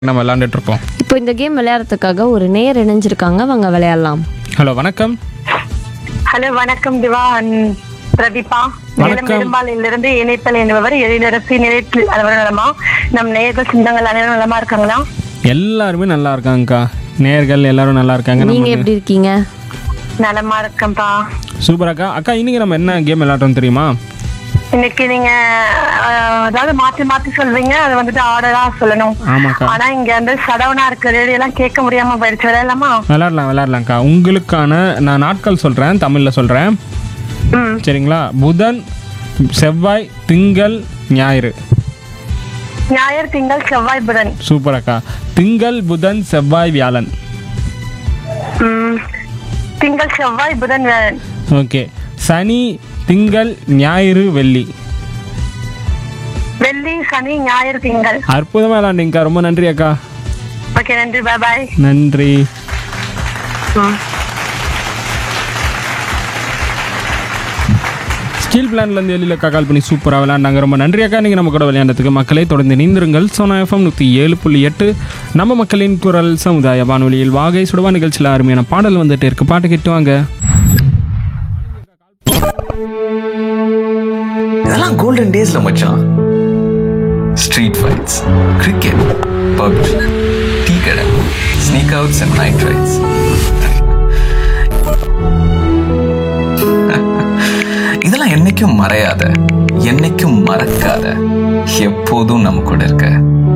நம்ம விளையாண்டுட்டு இருக்கோம் இப்போ இந்த கேம் விளையாடுறதுக்காக ஒரு நேர் இணைஞ்சிருக்காங்க அவங்க விளையாடலாம் ஹலோ வணக்கம் ஹலோ வணக்கம் திவா அண்ட் பிரதீபா வணக்கம். பெரும்பாலில் இருந்து இணைப்பல் என்பவர் எழிலரசி நிலையத்தில் அலுவலர் நலமா நம் நேயர்கள் சொந்தங்கள் அனைவரும் நலமா இருக்காங்களா எல்லாருமே நல்லா இருக்காங்கக்கா நேர்கள் எல்லாரும் நல்லா இருக்காங்க நீங்க நம்ம எப்படி இருக்கீங்க நலமா இருக்கேன்ப்பா சூப்பர் அக்கா அக்கா இன்னைக்கு நம்ம என்ன கேம் விளையாடுறோம் தெரியுமா இன்னைக்கு நீங்க அஹ், அதாவது மாத்தி மாத்தி சொல்வீங்க அது வந்துட்டு ஆர்டரா சொல்லணும் ஆமாக்கா ஆனா இங்க வந்து சடவுனா இருக்க ரேடியோ எல்லாம் கேட்க முடியாம போயிடுச்சு விளையாடலாமா விளையாடலாம் விளையாடலாம்க்கா உங்களுக்கான நான் நாட்கள் சொல்கிறேன் தமிழில் சொல்கிறேன் ம் சரிங்களா புதன் செவ்வாய் திங்கள் ஞாயிறு ஞாயிறு திங்கள் செவ்வாய் புதன் சூப்பர் அக்கா திங்கள் புதன் செவ்வாய் வியாழன் ம், திங்கள் செவ்வாய் புதன் வியாழன். ஓகே சனி திங்கள் ஞாயிறு வெள்ளி வெள்ளி சனி ஞாயிறு திங்கள் அற்புதமாக விளாண்டிங்கக்கா ரொம்ப நன்றி அக்கா ஓகே நன்றி பாய் பாய் நன்றி ஸ்டீல் பிளான்லேருந்து வெளியில் அக்கா கால் பண்ணி சூப்பராக விளையாண்டாங்க ரொம்ப நன்றி அக்கா நீங்கள் நம்ம கூட விளையாண்டதுக்கு மக்களை தொடர்ந்து இணைந்திருங்கள் சோனா எஃப்எம் நூற்றி ஏழு புள்ளி எட்டு நம்ம மக்களின் குரல் சமுதாய வானொலியில் வாகை சுடுவா நிகழ்ச்சியில் அருமையான பாடல் வந்துட்டு இருக்கு பாட்டு கேட்டு வாங்க இதெல்லாம் கோல்டன் டேஸ்ல மச்சான் street fights cricket PUBG tea கடை sneak outs and night rides இதெல்லாம் என்னைக்கும் மறையாத என்னைக்கும் மறக்காத எப்போதும் நம்ம கூட இருக்க